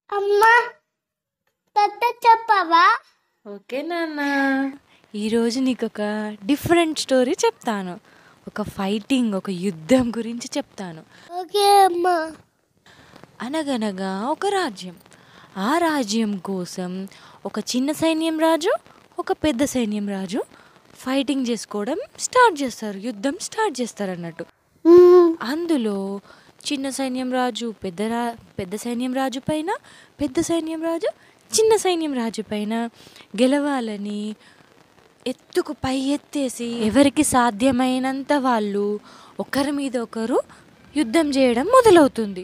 అమ్మా తాత చెప్పవా ఓకే నాన్న ఈరోజు నీకు ఒక డిఫరెంట్ స్టోరీ చెప్తాను ఒక ఫైటింగ్ ఒక యుద్ధం గురించి చెప్తాను ఓకే అమ్మా అనగనగా ఒక రాజ్యం ఆ రాజ్యం కోసం ఒక చిన్న సైన్యం రాజు ఒక పెద్ద సైన్యం రాజు ఫైటింగ్ చేసుకోవడం స్టార్ట్ చేస్తారు యుద్ధం స్టార్ట్ చేస్తారు అన్నట్టు మ్మ్. అందులో చిన్న సైన్యం రాజు పెద్ద రా పెద్ద సైన్యం రాజు పైన పెద్ద సైన్యం రాజు చిన్న సైన్యం రాజు పైన గెలవాలని ఎత్తుకు పై ఎత్తేసి ఎవరికి సాధ్యమైనంత వాళ్ళు ఒకరి మీద ఒకరు యుద్ధం చేయడం మొదలవుతుంది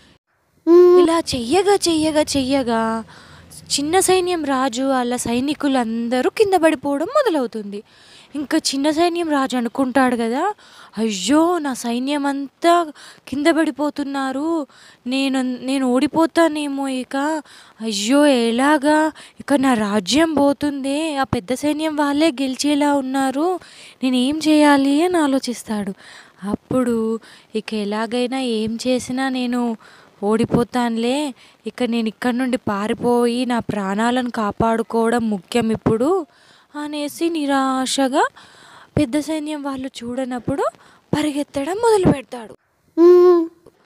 మ్మ్. ఇలా చెయ్యగా చెయ్యగా చెయ్యగా చిన్న సైన్యం రాజు వాళ్ళ సైనికులందరూ కింద పడిపోవడం మొదలవుతుంది ఇంకా చిన్న సైన్యం రాజు అనుకుంటాడు కదా అయ్యో నా సైన్యం అంతా కింద పడిపోతున్నారు నేను నేను ఓడిపోతానేమో ఇక అయ్యో ఎలాగా ఇక నా రాజ్యం పోతుందే ఆ పెద్ద సైన్యం వాళ్ళే గెలిచేలా ఉన్నారు నేను ఏం చేయాలి అని ఆలోచిస్తాడు అప్పుడు ఇక ఎలాగైనా ఏం చేసినా నేను ఓడిపోతానులే ఇక నేను ఇక్కడ నుండి పారిపోయి నా ప్రాణాలను కాపాడుకోవడం ముఖ్యం ఇప్పుడు అనేసి నిరాశగా పెద్ద సైన్యం వాళ్ళు చూడనప్పుడు పరిగెత్తడం మొదలు పెడతాడు మ్మ్.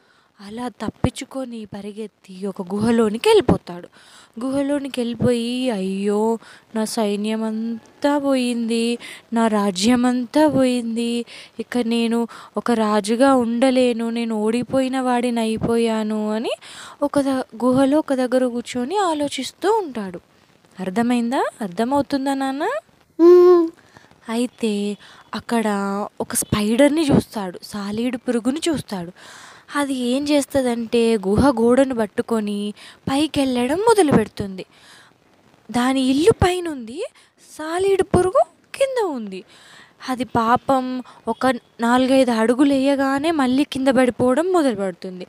అలా తప్పించుకొని పరిగెత్తి ఒక గుహలోనికి వెళ్ళిపోతాడు గుహలోనికి వెళ్ళిపోయి అయ్యో నా సైన్యం అంతా పోయింది నా రాజ్యం అంతా పోయింది ఇక నేను ఒక రాజుగా ఉండలేను నేను ఓడిపోయిన వాడిని అయిపోయాను అని ఒక ద- గుహలో ఒక దగ్గర కూర్చొని ఆలోచిస్తూ ఉంటాడు అర్థమైందా అర్థమవుతుందా నాన్న మ్మ్. అయితే అక్కడ ఒక స్పైడర్ని చూస్తాడు సాలీడు పురుగుని చూస్తాడు అది ఏం చేస్తుందంటే గుహ గోడను పట్టుకొని పైకి వెళ్ళడం మొదలు పెడుతుంది దాని ఇల్లు పైన ఉంది సాలీడు పురుగు కింద ఉంది అది పాపం ఒక నాలుగైదు అడుగులు వేయగానే మళ్ళీ కింద పడిపోవడం మొదలు పెడుతుంది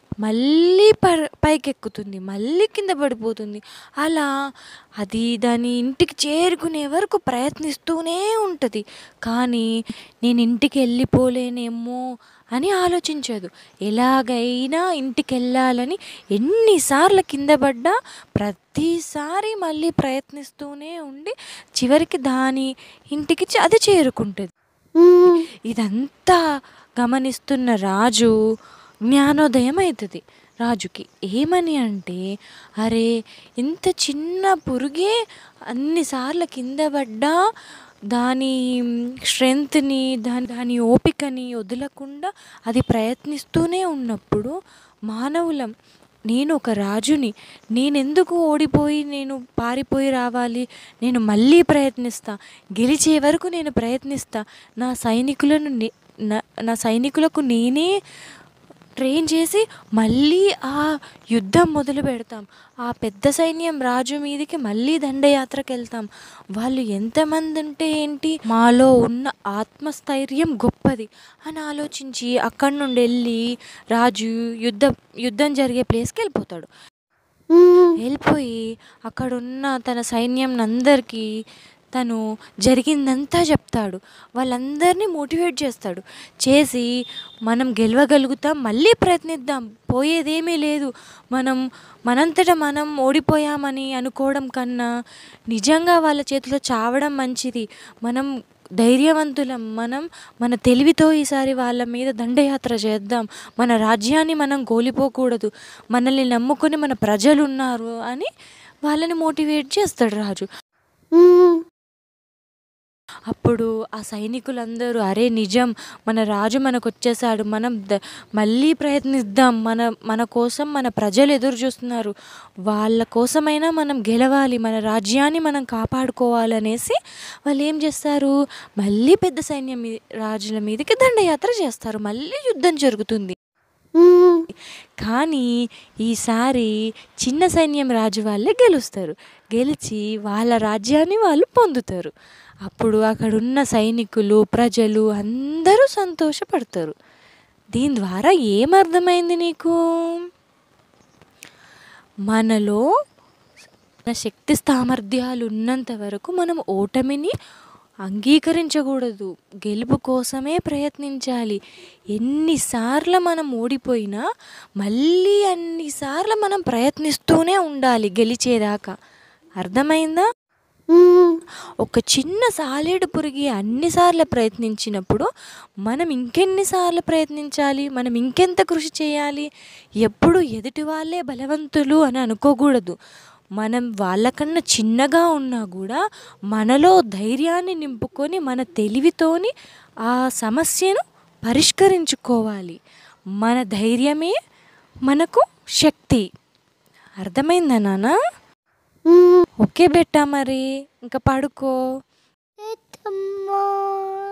మళ్ళీ పర్ పైకెక్కుతుంది మళ్ళీ కింద పడిపోతుంది అలా అది దాని ఇంటికి చేరుకునే వరకు ప్రయత్నిస్తూనే ఉంటుంది కానీ నేను ఇంటికి వెళ్ళిపోలేనేమో అని ఆలోచించదు ఎలాగైనా ఇంటికి వెళ్ళాలని ఎన్నిసార్లు కింద పడ్డా ప్రతిసారి మళ్ళీ ప్రయత్నిస్తూనే ఉండి చివరికి దాని ఇంటికి చ- అది చేరుకుంటుంది మ్మ్. ఇదంతా గమనిస్తున్న రాజు జ్ఞానోదయం అవుతుంది రాజుకి ఏమని అంటే అరే ఇంత చిన్న పురుగే అన్నిసార్లు కింద పడ్డా దాని స్ట్రెంగ్త్ని దాని దాని ఓపికని వదలకుండా అది ప్రయత్నిస్తూనే ఉన్నప్పుడు మానవులం నేను ఒక రాజుని నేనెందుకు ఓడిపోయి నేను పారిపోయి రావాలి నేను మళ్ళీ ప్రయత్నిస్తా గెలిచే వరకు నేను ప్రయత్నిస్తా నా సైనికులను నే- నా- నా సైనికులకు నేనే ట్రైన్ చేసి మళ్ళీ ఆ యుద్ధం మొదలు పెడతాం ఆ పెద్ద సైన్యం రాజు మీదకి మళ్ళీ దండయాత్రకు వెళ్తాం వాళ్ళు ఎంతమంది ఉంటే ఏంటి మాలో ఉన్న ఆత్మస్థైర్యం గొప్పది అని ఆలోచించి అక్కడి నుండి వెళ్ళి రాజు యుద్ధం యుద్ధం జరిగే ప్లేస్కి వెళ్ళిపోతాడు మ్మ్. వెళ్ళిపోయి అక్కడున్న తన సైన్యం అందరికీ తను జరిగిందంతా చెప్తాడు వాళ్ళందరినీ మోటివేట్ చేస్తాడు చేసి మనం గెలవగలుగుతాం మళ్ళీ ప్రయత్నిద్దాం పోయేదేమీ లేదు మనం మనంతట మనం ఓడిపోయామని అనుకోవడం కన్నా నిజంగా వాళ్ళ చేతిలో చావడం మంచిది మనం ధైర్యవంతులం మనం మన తెలివితో ఈసారి వాళ్ళ మీద దండయాత్ర చేద్దాం మన రాజ్యాన్ని మనం కోల్పోకూడదు మనల్ని నమ్ముకొని మన ప్రజలు ఉన్నారు అని వాళ్ళని మోటివేట్ చేస్తాడు రాజు మ్మ్. అప్పుడు ఆ సైనికులందరూ అరే నిజం మన రాజు మనకు వచ్చేసాడు మనం ద- మళ్ళీ ప్రయత్నిద్దాం మన మన కోసం మన ప్రజలు ఎదురు చూస్తున్నారు వాళ్ళ కోసమైనా మనం గెలవాలి మన రాజ్యాన్ని మనం కాపాడుకోవాలనేసి వాళ్ళు ఏం చేస్తారు మళ్ళీ పెద్ద సైన్యం మీ రాజుల మీదకి దండయాత్ర చేస్తారు మళ్ళీ యుద్ధం జరుగుతుంది మ్మ్. కానీ ఈసారి చిన్న సైన్యం రాజు వాళ్ళే గెలుస్తారు గెలిచి వాళ్ళ రాజ్యాన్ని వాళ్ళు పొందుతారు అప్పుడు అక్కడున్న సైనికులు ప్రజలు అందరూ సంతోషపడతారు దీని ద్వారా ఏమర్థమైంది నీకు మనలో మన శక్తి సామర్థ్యాలు ఉన్నంత వరకు మనం ఓటమిని అంగీకరించకూడదు గెలుపు కోసమే ప్రయత్నించాలి ఎన్నిసార్లు మనం ఓడిపోయినా మళ్ళీ అన్నిసార్లు మనం ప్రయత్నిస్తూనే ఉండాలి గెలిచేదాకా అర్థమైందా మ్మ్. ఒక చిన్న సాలేడు పురుగి అన్నిసార్లు ప్రయత్నించినప్పుడు మనం ఇంకెన్నిసార్లు ప్రయత్నించాలి మనం ఇంకెంత కృషి చేయాలి ఎప్పుడు ఎదుటి వాళ్ళే బలవంతులు అని అనుకోకూడదు మనం వాళ్ళకన్నా చిన్నగా ఉన్నా కూడా మనలో ధైర్యాన్ని నింపుకొని మన తెలివితోని ఆ సమస్యను పరిష్కరించుకోవాలి మన ధైర్యమే మనకు శక్తి అర్థమైందా నాన్న మ్మ్. ఓకే బెట్టా మరి ఇంకా పడుకో పెద్దమ్మా